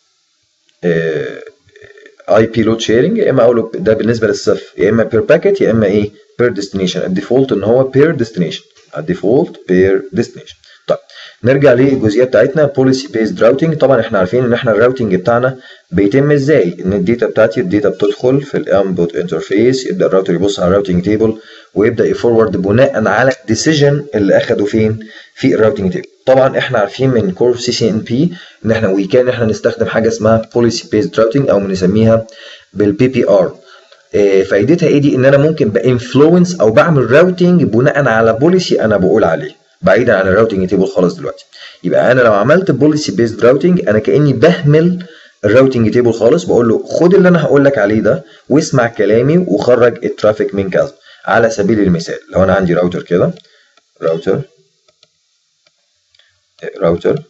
اي بي لود شيرنج يا اما اقول ده بالنسبه للصف يا اما بير باكيت يا اما ايه بير ديستنيشن الديفولت ان هو بير ديستنيشن الديفولت بير ديستنيشن طيب نرجع للجزئيه بتاعتنا بوليسي بيزد راوتنج طبعا احنا عارفين ان احنا الراوتنج بتاعنا بيتم ازاي ان الداتا بتاعتي الداتا بتدخل في الانبوت انترفيس يبدا الراوتر يبص على الراوتنج تيبل ويبدا يفورورد بناء على الديسيجن اللي اخده فين في الراوتنج تيبل طبعا احنا عارفين من كورس سي سي ان بي ان احنا وي كان احنا نستخدم حاجه اسمها بوليسي بيزد راوتنج او بنسميها بالبي بي ار فايدتها ايه دي ان انا ممكن بانفلونس او بعمل راوتنج بناء على بوليسي انا بقول عليه بعيدا عن الراوتنج تيبل خالص دلوقتي يبقى انا لو عملت بوليسي بيزد راوتنج انا كاني بهمل الراوتنج تيبل خالص بقول له خد اللي انا هقول لك عليه ده واسمع كلامي وخرج الترافيك من كذا على سبيل المثال لو انا عندي راوتر كده راوتر راوتر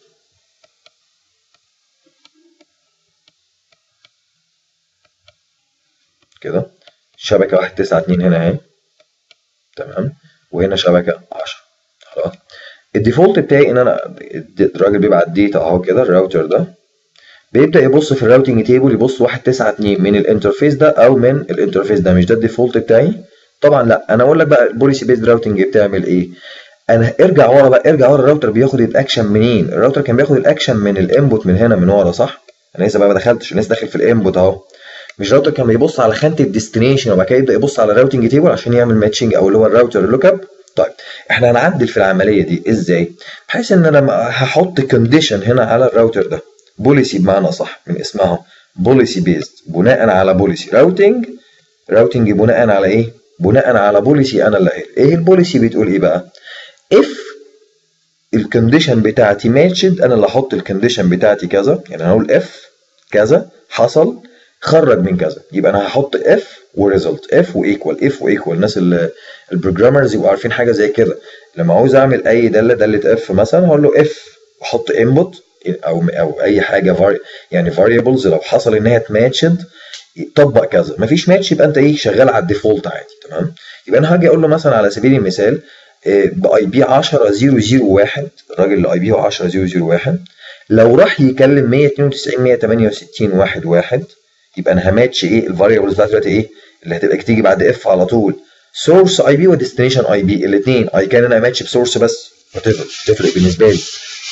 كده شبكه 192 هنا اهي تمام وهنا شبكه 10 خلاص الديفولت بتاعي ان انا الراجل بيبعت داتا اهو كده الراوتر ده بيبدا يبص في الراوتنج تيبل يبص 192 من الانترفيس ده او من الانترفيس ده مش ده الديفولت بتاعي طبعا لا انا اقول لك بقى البوليسي بيزد راوتنج بتعمل ايه انا ارجع ورا بقى ارجع ورا الراوتر بياخد الاكشن منين الراوتر كان بياخد الاكشن من الانبوت من هنا من ورا صح انا لسه بقى ما دخلتش لسه داخل في الانبوت اهو مش الراوتر كان بيبص على خانه الديستنيشن وبعد كده يبدا يبص على الراوتنج تيبل عشان يعمل ماتشنج او اللي هو الراوتر لوك اب طيب احنا هنعدل في العمليه دي ازاي بحيث ان انا هحط كونديشن هنا على الراوتر ده بوليسي بمعنى صح من اسمها بوليسي بيزد بناء على بوليسي راوتنج راوتنج بناء على ايه بناء على بوليسي انا اللي قايل ايه البوليسي بتقول ايه بقى اف الكونديشن بتاعتي ماتشد انا اللي احط الكونديشن بتاعتي كذا يعني هقول اف كذا حصل خرج من كذا يبقى انا هحط اف وريزلت اف وايكوال اف وايكوال الناس البروجرامرز يبقوا عارفين حاجه زي كده لما عاوز اعمل اي داله داله اف مثلا هقول له اف واحط انبوت او او اي حاجه فاري يعني فاريبلز لو حصل ان هي اتماتشد طبق كذا مفيش ماتش يبقى انت ايه شغال على الديفولت عادي تمام يبقى انا هاجي اقول له مثلا على سبيل المثال باي بي 10001 الراجل اللي اي بي هو 10001 لو راح يكلم 192 168 واحد واحد يبقى انا هماتش ايه الفاريبلز بتاعتي دلوقتي ايه اللي هتبقى تيجي بعد اف على طول سورس اي بي وديستنيشن اي بي الاثنين اي كان انا ماتش بسورس بس وتفرق تفرق بالنسبه لي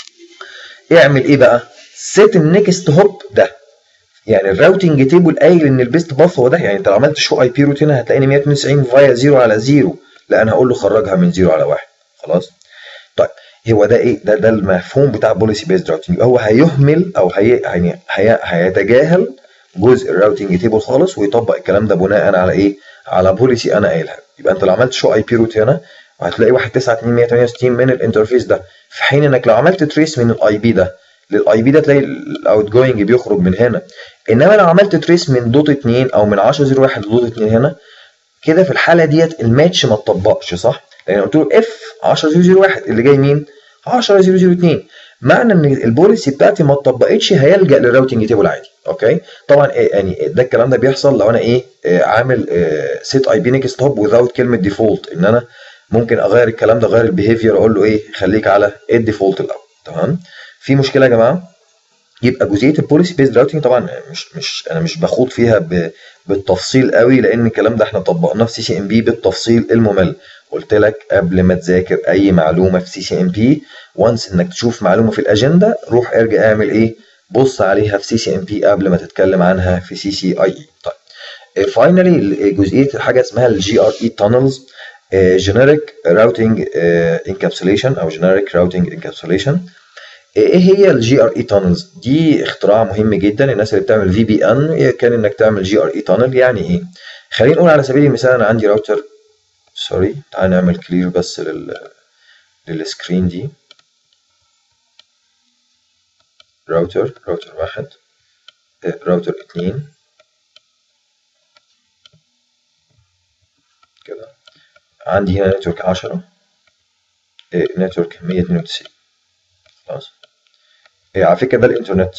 اعمل ايه بقى سيت النكست هوب ده يعني الراوتنج تيبل قايل ان البيست باث هو ده يعني انت لو عملت شو اي بي روت هنا هتلاقيني 192 فايا 0 على 0 لا انا هقول له خرجها من 0 على 1 خلاص طيب هو ده ايه ده ده المفهوم بتاع بوليسي بيست راوتنج هو هيهمل او هي يعني هي هيتجاهل جزء الراوتنج تيبل خالص ويطبق الكلام ده بناء على ايه على بوليسي انا قايلها يبقى انت لو عملت شو اي بي روت هنا هتلاقي 192 من الانترفيس ده في حين انك لو عملت تريس من الاي بي ده للاي بي ده تلاقي الاوت جوينج بيخرج من هنا انما لو عملت تريس من دوت 2 او من 1001 لدوت 2 هنا كده في الحاله ديت الماتش ما اتطبقش صح؟ لان قلت له اف 10001 اللي جاي مين؟ 10002 معنى ان البوليسي بتاعتي ما اتطبقتش هيلجا للراوتنج تيبل عادي اوكي طبعا إيه يعني ده الكلام ده بيحصل لو انا ايه آه عامل سيت اي بي نيكست هوب وذاوت كلمه ديفولت ان انا ممكن اغير الكلام ده اغير البيهيفير اقول له ايه خليك على الديفولت الاول تمام في مشكله يا جماعه يبقى جزئيه البوليسي بيزد راوتنج طبعا مش مش انا مش بخوض فيها ب بالتفصيل قوي لان الكلام ده احنا طبقناه في سي سي ام بي بالتفصيل الممل قلت لك قبل ما تذاكر اي معلومه في سي سي ام بي وانس انك تشوف معلومه في الاجنده روح ارجع اعمل ايه بص عليها في سي سي ام بي قبل ما تتكلم عنها في سي سي اي اي طيب فاينلي جزئيه حاجه اسمها الجي ار اي تانلز جينيريك راوتنج انكابسوليشن او جينيريك راوتنج انكابسوليشن ايه هي الجي ار اي تانلز دي اختراع مهم جدا الناس اللي بتعمل في بي ان كان انك تعمل جي ار اي تانل يعني ايه خلينا نقول على سبيل المثال انا عندي راوتر سوري تعال نعمل كلير بس لل للسكرين دي راوتر راوتر واحد راوتر اتنين كده عندي هنا نتورك عشرة نتورك مية اتنين وتسعين خلاص على فكرة ده الإنترنت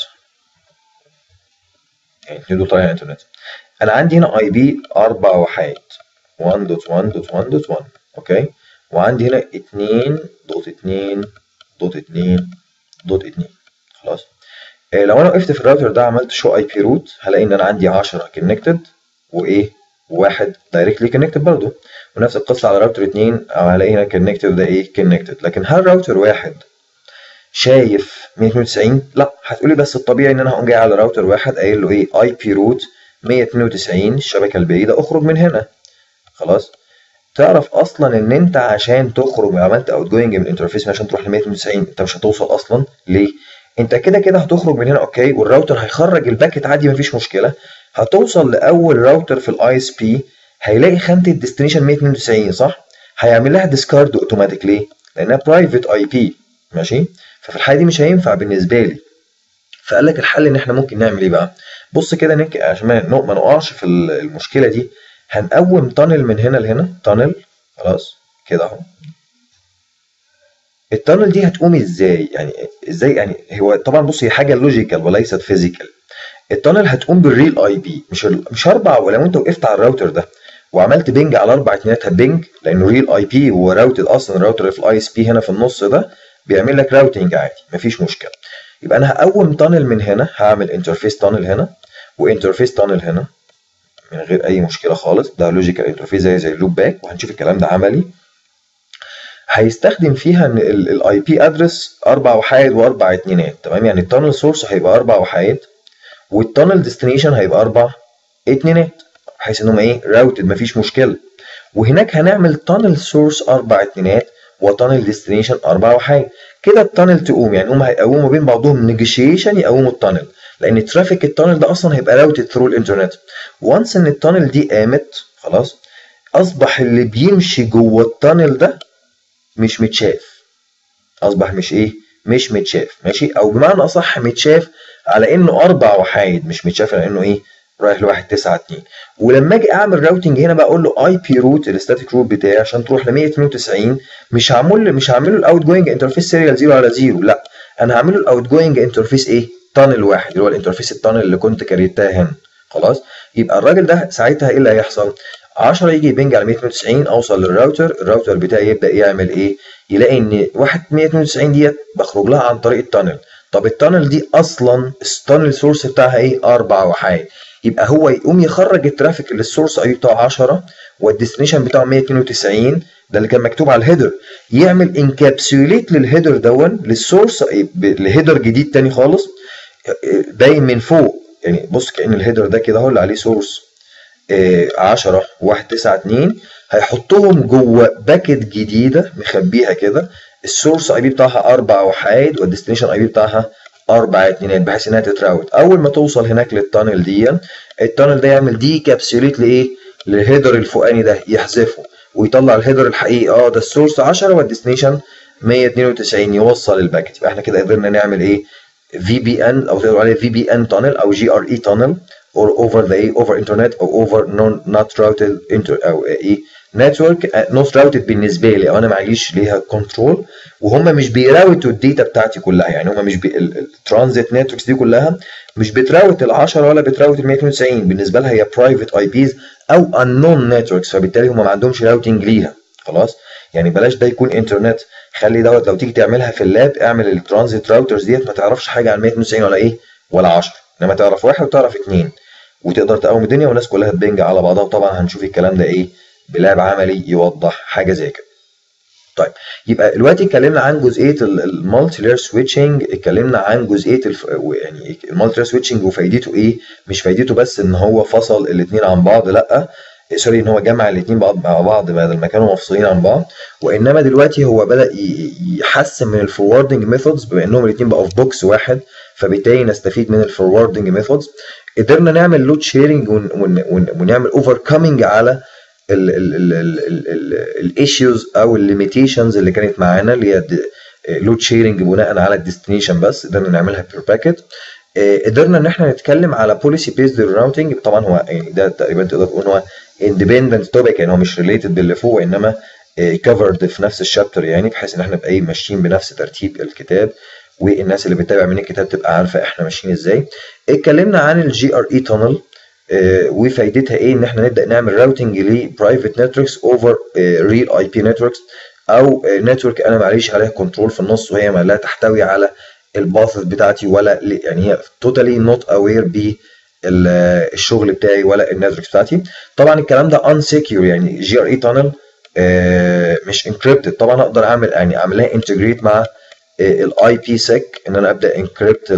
يعني اتنين دول طالعين إنترنت أنا عندي هنا أي بي أربع وحايد 1.1.1.1 أوكي وعندي هنا اتنين دوت اتنين دوت اتنين دوت اتنين خلاص إيه لو انا وقفت في الراوتر ده عملت شو اي بي روت هلاقي ان انا عندي 10 كونكتد وايه وواحد دايركتلي كونكتد برضه ونفس القصه على راوتر 2 هلاقي هنا كونكتد ده ايه كونكتد لكن هل راوتر واحد شايف 192 لا هتقولي بس الطبيعي ان انا هقوم جاي على راوتر واحد قايل له ايه اي بي روت 192 الشبكه البعيده اخرج من هنا خلاص تعرف اصلا ان انت عشان تخرج عملت اوت جوينج من الانترفيس عشان تروح ل 192 انت مش هتوصل اصلا ليه؟ انت كده كده هتخرج من هنا اوكي والراوتر هيخرج الباكت عادي مفيش مشكله هتوصل لاول راوتر في الاي اس بي هيلاقي خانه الديستنيشن 192 صح؟ هيعمل لها ديسكارد اوتوماتيك ليه؟ لانها برايفت اي بي ماشي؟ ففي الحاله دي مش هينفع بالنسبه لي فقال لك الحل ان احنا ممكن نعمل ايه بقى؟ بص كده نك عشان ما نقعش في المشكله دي هنقوم تانل من هنا لهنا تانل خلاص كده اهو التانل دي هتقوم ازاي يعني ازاي يعني هو طبعا بص هي حاجه لوجيكال وليست فيزيكال التانل هتقوم بالريل اي بي مش مش اربع ولو انت وقفت على الراوتر ده وعملت بينج على اربع اتنينات هتبنج لانه ريل اي بي هو راوتد اصلا الراوتر اللي في الاي اس بي هنا في النص ده بيعمل لك راوتنج عادي مفيش مشكله يبقى انا هقوم تانل من هنا هعمل انترفيس تانل هنا وانترفيس تانل هنا من غير اي مشكله خالص ده لوجيكال انترفيس زي زي اللوب باك وهنشوف الكلام ده عملي هيستخدم فيها ان الاي بي ادرس اربع وحايد واربع اتنينات تمام يعني التانل سورس هيبقى اربع وحايد والتانل ديستنيشن هيبقى اربع اتنينات بحيث انهم ايه راوتد مفيش مشكله وهناك هنعمل تانل سورس اربع اتنينات وتانل ديستنيشن اربع وحايد كده التانل تقوم يعني هم هيقوموا بين بعضهم نيجوشيشن يقوموا التانل لان ترافيك التانل ده اصلا هيبقى راوتد ثرو الانترنت وانس ان التانل دي قامت خلاص اصبح اللي بيمشي جوه التانل ده مش متشاف اصبح مش ايه مش متشاف ماشي او بمعنى اصح متشاف على انه اربع وحايد مش متشاف على انه ايه رايح لواحد تسعة اتنين ولما اجي اعمل راوتنج هنا بقول له اي بي روت الستاتيك روت بتاعي عشان تروح ل 192 مش هعمل مش هعمل له الاوت جوينج انترفيس سيريال 0 على 0 لا انا هعمل له الاوت جوينج انترفيس ايه تانل واحد اللي هو الانترفيس التانل اللي كنت كريتها هنا خلاص يبقى الراجل ده ساعتها ايه اللي هيحصل 10 يجي يبنج على 192 اوصل للراوتر الراوتر بتاعي يبدا يعمل ايه يلاقي ان واحد 192 ديت بخرج لها عن طريق التانل طب التانل دي اصلا التانل سورس بتاعها ايه 4 وحايد يبقى هو يقوم يخرج الترافيك اللي السورس اي بتاعه 10 والديستنيشن بتاعه 192 ده اللي كان مكتوب على الهيدر يعمل انكابسوليت للهيدر دون للسورس لهيدر جديد تاني خالص باين من فوق يعني بص كأن الهيدر ده كده هو اللي عليه سورس 10 1 9 2 هيحطهم جوه باكت جديده مخبيها كده السورس اي بي بتاعها 4 وحايد والديستنيشن اي بي بتاعها 4 اتنينات بحيث انها تتراوت اول ما توصل هناك للتانل دي التانل ده يعمل دي كابسوليت لايه للهيدر الفوقاني ده يحذفه ويطلع الهيدر الحقيقي اه ده السورس 10 والديستنيشن 192 يوصل الباكت يبقى احنا كده قدرنا نعمل ايه في بي ان او تقدروا عليه في بي ان تانل او جي ار اي تانل or over the over internet او over non not routed inter او ايه نتورك نوت راوتد بالنسبه لي او انا معيش ليها كنترول وهم مش بيراوتوا الداتا بتاعتي كلها يعني هم مش الترانزيت نتوركس دي كلها مش بتراوت ال 10 ولا بتراوت ال 192 بالنسبه لها هي برايفت اي بيز او unknown نتوركس فبالتالي هم ما عندهمش راوتنج ليها خلاص يعني بلاش ده يكون انترنت خلي دوت لو تيجي تعملها في اللاب اعمل الترانزيت راوترز ديت ما تعرفش حاجه عن 192 ولا ايه ولا 10 انما تعرف واحد وتعرف اثنين وتقدر تقوم الدنيا والناس كلها تبنج على بعضها وطبعا هنشوف الكلام ده ايه بلاب عملي يوضح حاجه زي كده طيب يبقى دلوقتي اتكلمنا عن جزئيه المالتي لاير سويتشنج اتكلمنا عن جزئيه الف... يعني المالتي لاير سويتشنج وفايدته ايه مش فايدته بس ان هو فصل الاثنين عن بعض لا سوري ان هو جمع الاثنين مع بعض بدل ما كانوا مفصولين عن بعض وانما دلوقتي هو بدا يحسن من الفوروردنج ميثودز بما انهم الاثنين بقوا في بوكس واحد فبالتالي نستفيد من الفوروردنج ميثودز قدرنا نعمل لود شيرنج ونعمل اوفر كامينج على الايشوز او الليميتيشنز اللي كانت معانا اللي هي لود شيرنج بناء على الديستنيشن بس قدرنا نعملها بير باكيت قدرنا ان احنا نتكلم على بوليسي بيزد راوتنج طبعا هو يعني ده تقريبا تقدر تقول هو اندبندنت توبيك يعني هو مش ريليتد باللي فوق وانما كفرد في نفس الشابتر يعني بحيث ان احنا نبقى ايه ماشيين بنفس ترتيب الكتاب والناس اللي بتتابع من الكتاب تبقى عارفه احنا ماشيين ازاي اتكلمنا عن الجي ار اي تانل وفايدتها ايه ان احنا نبدا نعمل راوتنج لبرايفت نتوركس اوفر ريل اي بي نتوركس او نتورك انا معليش عليها كنترول في النص وهي ما لا تحتوي على الباث بتاعتي ولا يعني هي توتالي نوت اوير ب الشغل بتاعي ولا النتوركس بتاعتي طبعا الكلام ده ان سيكيور يعني جي ار اي تانل مش انكريبتد طبعا اقدر اعمل يعني اعملها انتجريت مع الاي بي سيك ان انا ابدا انكريبت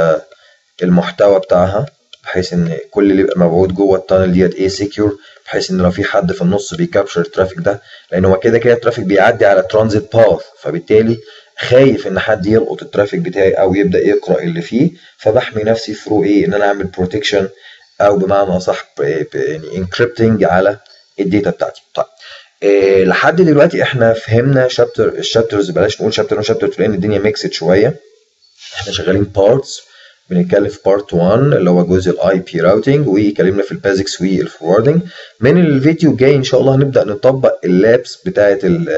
المحتوى بتاعها بحيث ان كل اللي يبقى مبعوث جوه التانل ديت ايه سيكيور بحيث ان لو في حد في النص بيكابشر الترافيك ده لان هو كده كده الترافيك بيعدي على ترانزيت باث فبالتالي خايف ان حد يلقط الترافيك بتاعي او يبدا يقرا اللي فيه فبحمي نفسي ثرو ايه ان انا اعمل بروتكشن او بمعنى اصح يعني انكريبتنج على الداتا بتاعتي طيب إيه لحد دلوقتي احنا فهمنا شابتر الشابترز بلاش نقول شابتر 1 شابتر 2 لان الدنيا ميكسد شويه احنا شغالين بارتس بنتكلم في بارت 1 اللي هو جزء الاي بي راوتنج واتكلمنا في البازكس والفوروردنج من الفيديو الجاي ان شاء الله هنبدا نطبق اللابس بتاعه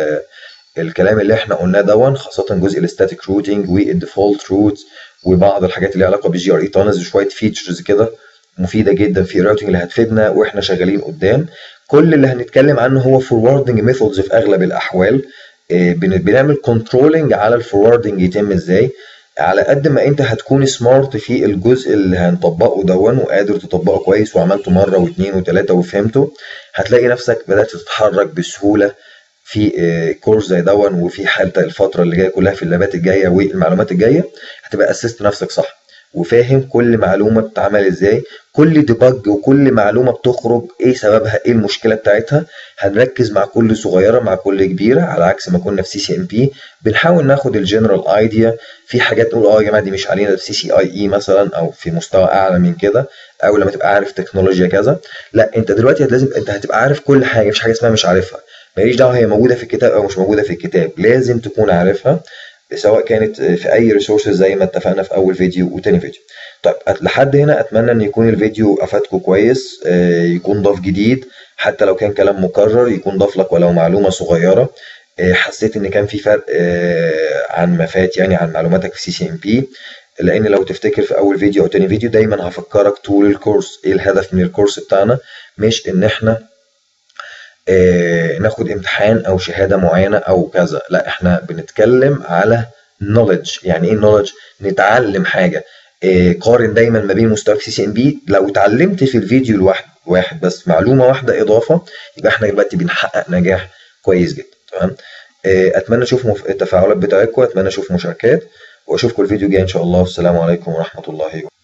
الكلام اللي احنا قلناه دون خاصه جزء الستاتيك روتنج والديفولت روت وبعض الحاجات اللي ليها علاقه بالجي ار اي تانلز وشويه فيتشرز كده مفيده جدا في الراوتنج اللي هتفيدنا واحنا شغالين قدام كل اللي هنتكلم عنه هو فوروردنج ميثودز في اغلب الاحوال بنعمل كنترولنج على الفوروردنج يتم ازاي على قد ما انت هتكون سمارت في الجزء اللي هنطبقه دون وقادر تطبقه كويس وعملته مره واثنين وثلاثه وفهمته هتلاقي نفسك بدات تتحرك بسهوله في كورس زي دون وفي حتى الفتره اللي جايه كلها في اللابات الجايه والمعلومات الجايه هتبقى اسست نفسك صح وفاهم كل معلومه بتتعمل ازاي كل ديبج وكل معلومه بتخرج ايه سببها ايه المشكله بتاعتها هنركز مع كل صغيره مع كل كبيره على عكس ما كنا في سي سي ام بي بنحاول ناخد الجنرال ايديا في حاجات نقول اه يا جماعه دي مش علينا في سي سي اي اي مثلا او في مستوى اعلى من كده او لما تبقى عارف تكنولوجيا كذا لا انت دلوقتي لازم انت هتبقى عارف كل حاجه مفيش حاجه اسمها مش عارفها ماليش دعوه هي موجوده في الكتاب او مش موجوده في الكتاب لازم تكون عارفها سواء كانت في اي ريسورسز زي ما اتفقنا في اول فيديو وتاني فيديو طيب لحد هنا اتمنى ان يكون الفيديو افادكم كويس يكون ضاف جديد حتى لو كان كلام مكرر يكون ضاف لك ولو معلومه صغيره حسيت ان كان في فرق عن ما فات يعني عن معلوماتك في سي سي ام بي لان لو تفتكر في اول فيديو او تاني فيديو دايما هفكرك طول الكورس ايه الهدف من الكورس بتاعنا مش ان احنا ناخد امتحان او شهاده معينه او كذا لا احنا بنتكلم على knowledge يعني ايه knowledge نتعلم حاجه قارن دايما ما بين مستواك في سي ام بي لو اتعلمت في الفيديو الواحد واحد بس معلومه واحده اضافه يبقى احنا دلوقتي بنحقق نجاح كويس جدا تمام اتمنى اشوف التفاعلات بتاعتكم اتمنى اشوف مشاركات واشوفكم الفيديو الجاي ان شاء الله والسلام عليكم ورحمه الله وبركاته